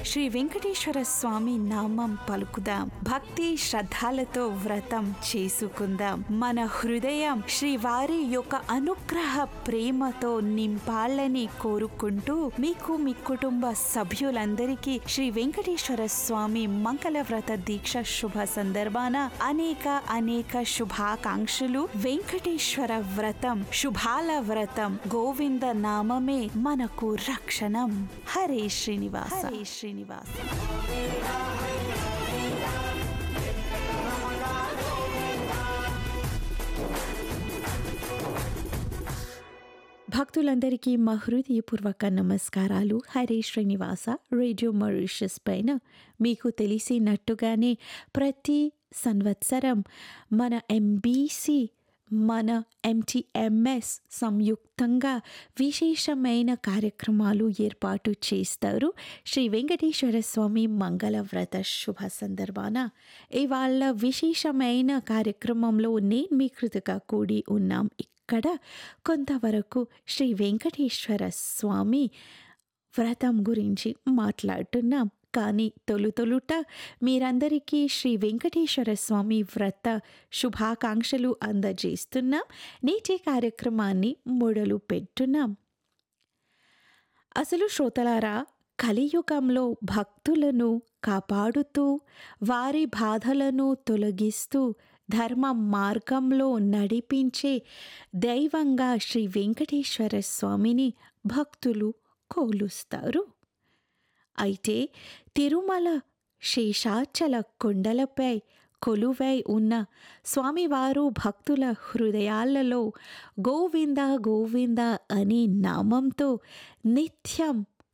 శ్రీ వెంకటేశ్వర స్వామి నామం పలుకుదాం భక్తి శ్రద్ధలతో వ్రతం చేసుకుందాం మన హృదయం శ్రీవారి యొక్క అనుగ్రహ ప్రేమతో నింపాలని కోరుకుంటూ మీకు మీ కుటుంబ సభ్యులందరికీ శ్రీ వెంకటేశ్వర స్వామి మంగళ వ్రత దీక్ష శుభ సందర్భాన అనేక అనేక శుభాకాంక్షలు వెంకటేశ్వర వ్రతం శుభాల వ్రతం గోవింద నామమే మనకు రక్షణం హరే శ్రీనివాస హరే శ్రీనివాస భక్తులందరికీ మా హృదయపూర్వక నమస్కారాలు హరే శ్రీనివాస రేడియో మరీషస్ పైన మీకు తెలిసినట్టుగానే ప్రతి సంవత్సరం మన ఎంబీసీ మన ఎంటీఎంఎస్ సంయుక్తంగా విశేషమైన కార్యక్రమాలు ఏర్పాటు చేస్తారు శ్రీ వెంకటేశ్వర స్వామి మంగళ వ్రత శుభ సందర్భాన ఇవాళ విశేషమైన కార్యక్రమంలో నేను మీ కృతగా కూడి ఉన్నాం ఇక్కడ కొంతవరకు శ్రీ వెంకటేశ్వర స్వామి వ్రతం గురించి మాట్లాడుతున్నాం కానీ తొలు తొలుట మీరందరికీ శ్రీ వెంకటేశ్వర స్వామి వ్రత శుభాకాంక్షలు అందజేస్తున్నాం నేటి కార్యక్రమాన్ని మొదలు పెట్టున్నాం అసలు శ్రోతలారా కలియుగంలో భక్తులను కాపాడుతూ వారి బాధలను తొలగిస్తూ ధర్మ మార్గంలో నడిపించే దైవంగా శ్రీ వెంకటేశ్వర స్వామిని భక్తులు కోలుస్తారు అయితే తిరుమల శేషాచల కొండలపై కొలువై ఉన్న స్వామివారు భక్తుల హృదయాలలో గోవింద గోవింద అనే నామంతో నిత్యం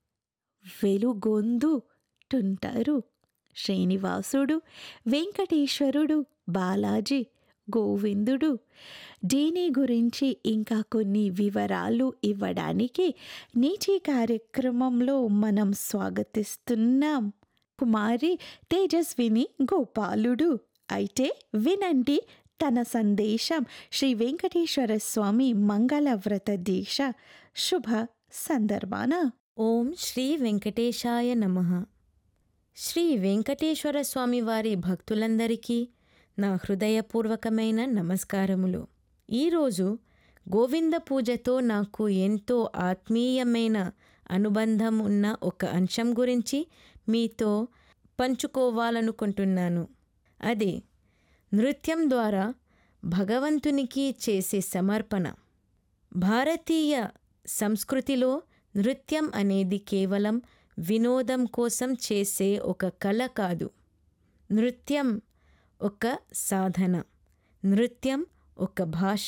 వెలుగొందుతుంటారు శ్రీనివాసుడు వెంకటేశ్వరుడు బాలాజీ గోవిందుడు దీని గురించి ఇంకా కొన్ని వివరాలు ఇవ్వడానికి నేటి కార్యక్రమంలో మనం స్వాగతిస్తున్నాం కుమారి తేజస్విని గోపాలుడు అయితే వినండి తన సందేశం శ్రీ వెంకటేశ్వర స్వామి మంగళ వ్రత దీక్ష శుభ సందర్భాన ఓం శ్రీ వెంకటేశాయ నమః శ్రీ వెంకటేశ్వర స్వామి వారి భక్తులందరికీ నా హృదయపూర్వకమైన నమస్కారములు ఈరోజు గోవింద పూజతో నాకు ఎంతో ఆత్మీయమైన అనుబంధం ఉన్న ఒక అంశం గురించి మీతో పంచుకోవాలనుకుంటున్నాను అదే నృత్యం ద్వారా భగవంతునికి చేసే సమర్పణ భారతీయ సంస్కృతిలో నృత్యం అనేది కేవలం వినోదం కోసం చేసే ఒక కళ కాదు నృత్యం ఒక సాధన నృత్యం ఒక భాష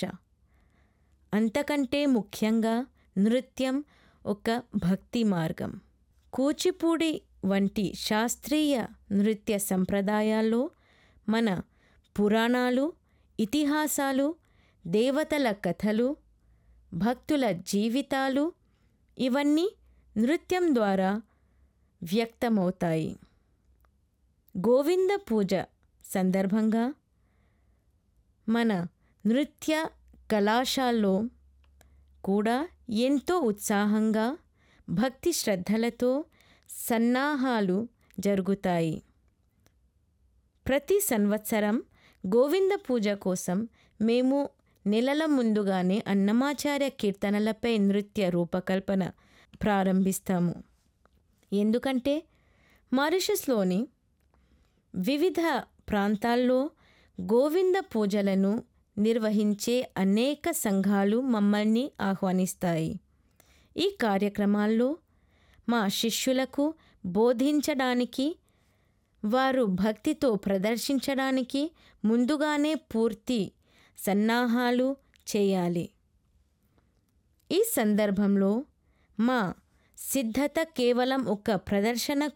అంతకంటే ముఖ్యంగా నృత్యం ఒక భక్తి మార్గం కూచిపూడి వంటి శాస్త్రీయ నృత్య సంప్రదాయాల్లో మన పురాణాలు ఇతిహాసాలు దేవతల కథలు భక్తుల జీవితాలు ఇవన్నీ నృత్యం ద్వారా వ్యక్తమవుతాయి గోవింద పూజ సందర్భంగా మన నృత్య కళాశాలలో కూడా ఎంతో ఉత్సాహంగా భక్తి శ్రద్ధలతో సన్నాహాలు జరుగుతాయి ప్రతి సంవత్సరం గోవింద పూజ కోసం మేము నెలల ముందుగానే అన్నమాచార్య కీర్తనలపై నృత్య రూపకల్పన ప్రారంభిస్తాము ఎందుకంటే మారిషస్లోని వివిధ ప్రాంతాల్లో గోవింద పూజలను నిర్వహించే అనేక సంఘాలు మమ్మల్ని ఆహ్వానిస్తాయి ఈ కార్యక్రమాల్లో మా శిష్యులకు బోధించడానికి వారు భక్తితో ప్రదర్శించడానికి ముందుగానే పూర్తి సన్నాహాలు చేయాలి ఈ సందర్భంలో మా సిద్ధత కేవలం ఒక ప్రదర్శన